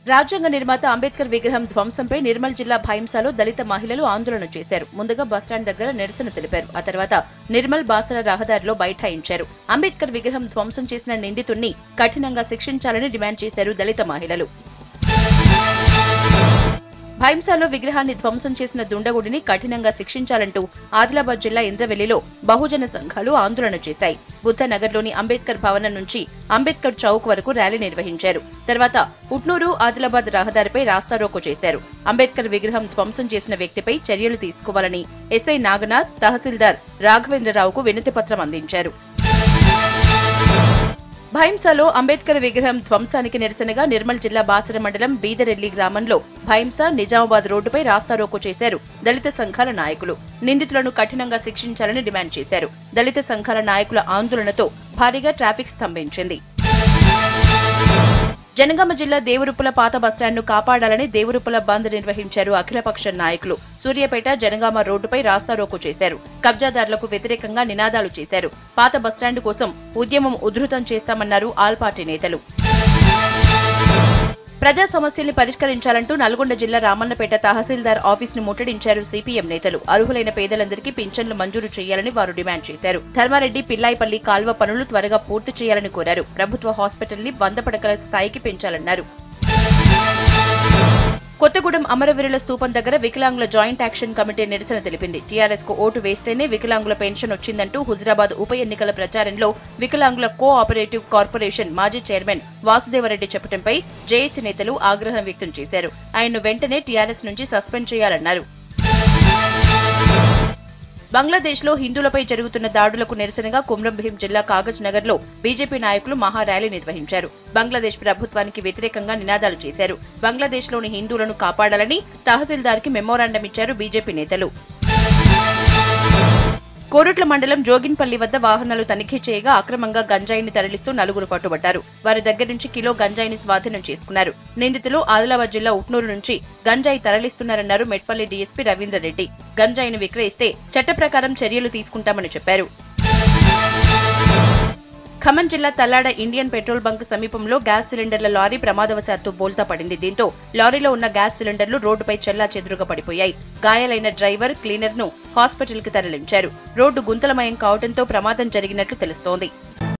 రాజ్యాంగ నిర్మాత అంబేద్కర్ విగ్రహం ధ్వంసంపై నిర్మల్ జిల్లా భైంసాలో దళిత మహిళలు ఆందోళన చేశారు ముందుగా బస్టాండ్ దగ్గర నిరసన తెలిపారు ఆ తర్వాత నిర్మల్ బాసర రహదారిలో బైఠాయించారు అంబేద్కర్ విగ్రహం ధ్వంసం చేసిన నిందితుణ్ణి కఠినంగా శిక్షించాలని డిమాండ్ చేశారు దళిత మహిళలు భైంసాలో విగ్రహాన్ని ధ్వంసం చేసిన దుండగుడిని కఠినంగా శిక్షించాలంటూ ఆదిలాబాద్ జిల్లా ఇంద్రవెల్లిలో బహుజన సంఘాలు ఆందోళన చేశాయి బుద్ధనగర్లోని అంబేద్కర్ భవనం నుంచి అంబేద్కర్ చౌక్ వరకు ర్యాలీ నిర్వహించారు తర్వాత ఉట్నూరు ఆదిలాబాద్ రహదారిపై రాస్తారోకో చేశారు అంబేద్కర్ విగ్రహం ధ్వంసం చేసిన వ్యక్తిపై చర్యలు తీసుకోవాలని ఎస్ఐ నాగనాథ్ తహసీల్దార్ రాఘవేంద్రరావుకు వినతి పత్రం అందించారు భైంసాలో అంబేద్కర్ విగ్రహం ధ్వంసానికి నిరసనగా నిర్మల్ జిల్లా బాసర మండలం బీదరెల్లి గ్రామంలో భైంసా నిజామాబాద్ రోడ్డుపై రాస్తారోకో చేశారు దళిత సంఘాల నాయకులు నిందితులను కఠినంగా శిక్షించాలని డిమాండ్ చేశారు దళిత సంఘాల నాయకుల ఆందోళనతో భారీగా ట్రాఫిక్ స్తంభించింది జనగామ జిల్లా దేవరుప్పుల పాత బస్టాండ్ను కాపాడాలని దేవరుప్పుల బంద్ నిర్వహించారు అఖిలపక్ష నాయకులు సూర్యాపేట జనగామ రోడ్డుపై రాస్తారోకో చేశారు కబ్జాదారులకు వ్యతిరేకంగా నినాదాలు చేశారు పాత బస్టాండ్ కోసం ఉద్యమం ఉధృతం చేస్తామన్నారు ఆల్ పార్టీ నేతలు ప్రజా సమస్యల్ని పరిష్కరించాలంటూ నల్గొండ జిల్లా రామన్నపేట తహసీల్దార్ ఆఫీస్ ను ముట్టడించారు సిపిఎం నేతలు అర్హులైన పేదలందరికీ పింఛన్లు మంజూరు చేయాలని వారు డిమాండ్ చేశారు ధర్మారెడ్డి పిల్లాయిపల్లి కాల్వ పనులు త్వరగా పూర్తి చేయాలని కోరారు ప్రభుత్వ హాస్పిటల్ ని వంద పడకల స్థాయికి పెంచాలన్నారు కొత్తగూడెం అమరవీరుల స్తూపం దగ్గర వికలాంగుల జాయింట్ యాక్షన్ కమిటీ నిరసన తెలిపింది టీఆర్ఎస్ కు ఓటు వేస్తేనే వికలాంగుల పెన్షన్ వచ్చిందంటూ హుజరాబాద్ ఉప ఎన్నికల ప్రచారంలో వికలాంగుల కో ఆపరేటివ్ కార్పొరేషన్ మాజీ చైర్మన్ వాసుదేవరెడ్డి చెప్పడంపై జేఏసీ నేతలు ఆగ్రహం వ్యక్తం చేశారు ఆయన్ను వెంటనే టీఆర్ఎస్ నుంచి సస్పెండ్ చేయాలన్నారు బంగ్లాదేశ్ లో హిందువులపై జరుగుతున్న దాడులకు నిరసనగా కుమ్రం భీం జిల్లా కాగజ్ నగర్ లో బీజేపీ నాయకులు మహా ర్యాలీ నిర్వహించారు బంగ్లాదేశ్ ప్రభుత్వానికి వ్యతిరేకంగా నినాదాలు చేశారు బంగ్లాదేశ్ లోని హిందువులను కాపాడాలని తహసీల్దార్ కి మెమోరాండం ఇచ్చారు బీజేపీ నేతలు కోరుట్ల మండలం జోగిన్పల్లి వద్ద వాహనాలు తనిఖీ చేయగా అక్రమంగా గంజాయిని తరలిస్తూ నలుగురు పట్టుబడ్డారు వారి దగ్గర నుంచి కిలో గంజాయిని స్వాధీనం చేసుకున్నారు నిందితులు ఆదిలాబాద్ జిల్లా ఉట్నూరు నుంచి గంజాయి తరలిస్తున్నారన్నారు మెట్పల్లి డీఎస్పీ రవీందర్ రెడ్డి గంజాయిని విక్రయిస్తే చట్ట ప్రకారం చర్యలు తీసుకుంటామని చెప్పారు ఖమ్మం జిల్లా తల్లాడ ఇండియన్ పెట్రోల్ బంక్ సమీపంలో గ్యాస్ సిలిండర్ల లారీ ప్రమాదవశాత్తు బోల్తా పడింది దీంతో లారీలో ఉన్న గ్యాస్ సిలిండర్లు రోడ్డుపై చెల్లా చెదురుగా పడిపోయాయి గాయాలైన డ్రైవర్ క్లీనర్ ను హాస్పిటల్ కి తరలించారు రోడ్డు గుంతలమయం కావడంతో ప్రమాదం జరిగినట్లు తెలుస్తోంది